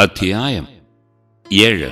അധ്യായം ഏഴ്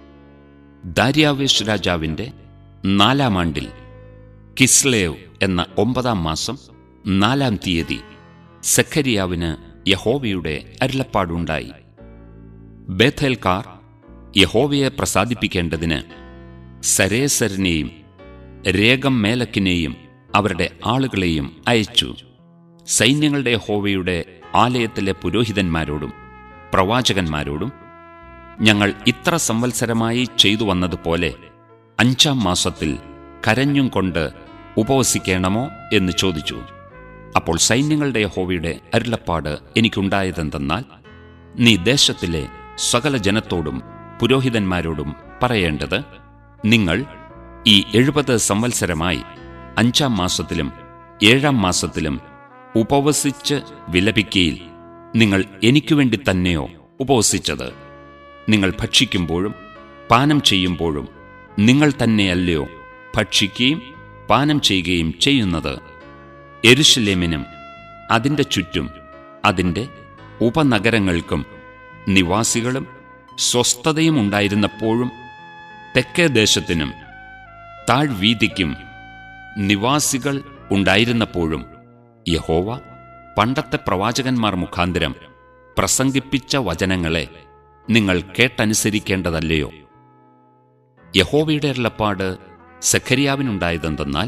ദാര്യാവേശ് രാജാവിന്റെ നാലാം ആണ്ടിൽ കിസ്ലേവ് എന്ന ഒമ്പതാം മാസം നാലാം തീയതി സെഖരിയാവിന് യഹോവയുടെ അരുളപ്പാടുണ്ടായി ബേഥേൽക്കാർ യഹോവയെ പ്രസാദിപ്പിക്കേണ്ടതിന് സരേസരനെയും രേഗം മേലക്കിനെയും അവരുടെ ആളുകളെയും അയച്ചു സൈന്യങ്ങളുടെ യഹോവയുടെ ആലയത്തിലെ പുരോഹിതന്മാരോടും പ്രവാചകന്മാരോടും ഞങ്ങൾ ഇത്ര സംവത്സരമായി ചെയ്തു വന്നതുപോലെ അഞ്ചാം മാസത്തിൽ കരഞ്ഞും കൊണ്ട് ഉപവസിക്കണമോ എന്ന് ചോദിച്ചു അപ്പോൾ സൈന്യങ്ങളുടെ യഹോവയുടെ അരുളപ്പാട് എനിക്കുണ്ടായതെന്തെന്നാൽ നീ ദേശത്തിലെ സകല ജനത്തോടും പുരോഹിതന്മാരോടും പറയേണ്ടത് നിങ്ങൾ ഈ എഴുപത് സംവത്സരമായി അഞ്ചാം മാസത്തിലും ഏഴാം മാസത്തിലും ഉപവസിച്ച് വിലപിക്കയിൽ നിങ്ങൾ എനിക്കു വേണ്ടി തന്നെയോ ഉപവസിച്ചത് നിങ്ങൾ ഭക്ഷിക്കുമ്പോഴും പാനം ചെയ്യുമ്പോഴും നിങ്ങൾ തന്നെയല്ലയോ ഭക്ഷിക്കുകയും പാനം ചെയ്യുകയും ചെയ്യുന്നത് എരുഷലേമിനും അതിൻ്റെ ചുറ്റും അതിൻ്റെ ഉപനഗരങ്ങൾക്കും നിവാസികളും സ്വസ്ഥതയും ഉണ്ടായിരുന്നപ്പോഴും തെക്കേ ദേശത്തിനും താഴ്വീതിക്കും നിവാസികൾ ഉണ്ടായിരുന്നപ്പോഴും യഹോവ പണ്ടത്തെ പ്രവാചകന്മാർ മുഖാന്തരം പ്രസംഗിപ്പിച്ച വചനങ്ങളെ നിങ്ങൾ കേട്ടനുസരിക്കേണ്ടതല്ലയോ യഹോവയുടെ അരുളപ്പാട് സഖരിയാവിനുണ്ടായതെന്തെന്നാൽ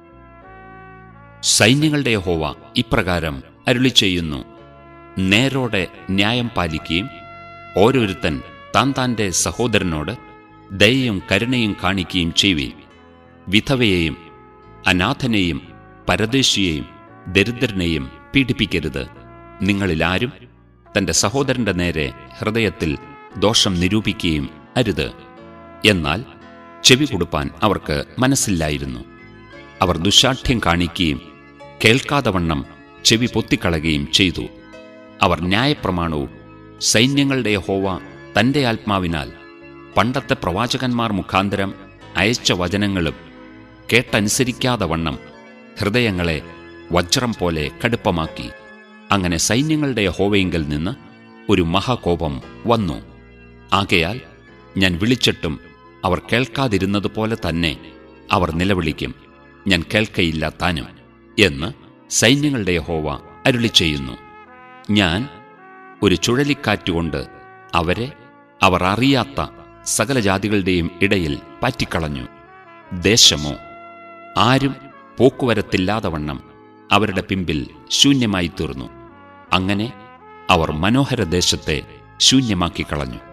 സൈന്യങ്ങളുടെ യഹോവ ഇപ്രകാരം അരുളി ചെയ്യുന്നു നേരോടെ ന്യായം പാലിക്കുകയും ഓരോരുത്തൻ താൻ താൻ്റെ സഹോദരനോട് ദയയും കരുണയും കാണിക്കുകയും ചെയ്യുവീൻ വിധവയെയും അനാഥനെയും പരദേശിയെയും ദരിദ്രനെയും പീഡിപ്പിക്കരുത് നിങ്ങളിലാരും തന്റെ സഹോദരന്റെ നേരെ ഹൃദയത്തിൽ ദോഷം നിരൂപിക്കുകയും അരുത് എന്നാൽ ചെവി കൊടുപ്പാൻ അവർക്ക് മനസ്സില്ലായിരുന്നു അവർ ദുശാഠ്യം കാണിക്കുകയും കേൾക്കാതെ വണ്ണം ചെവി പൊത്തിക്കളയുകയും ചെയ്തു അവർ ന്യായപ്രമാണവും സൈന്യങ്ങളുടെ ഹോവ തന്റെ ആത്മാവിനാൽ പണ്ടത്തെ പ്രവാചകന്മാർ മുഖാന്തരം അയച്ച വചനങ്ങളും കേട്ടനുസരിക്കാതെ വണ്ണം ഹൃദയങ്ങളെ വജ്രം പോലെ കടുപ്പമാക്കി അങ്ങനെ സൈന്യങ്ങളുടെ ഹോവയെങ്കിൽ നിന്ന് ഒരു മഹാകോപം വന്നു ആകയാൽ ഞാൻ വിളിച്ചിട്ടും അവർ കേൾക്കാതിരുന്നതുപോലെ തന്നെ അവർ നിലവിളിക്കും ഞാൻ കേൾക്കയില്ല താനും എന്ന് സൈന്യങ്ങളുടെ ഹോവ അരുളി ചെയ്യുന്നു ഞാൻ ഒരു ചുഴലിക്കാറ്റുകൊണ്ട് അവരെ അവർ അറിയാത്ത സകല ജാതികളുടെയും ഇടയിൽ പാറ്റിക്കളഞ്ഞു ദേശമോ ആരും പോക്കുവരത്തില്ലാതെ വണ്ണം അവരുടെ പിമ്പിൽ ശൂന്യമായി തീർന്നു അങ്ങനെ അവർ മനോഹര ദേശത്തെ ശൂന്യമാക്കി കളഞ്ഞു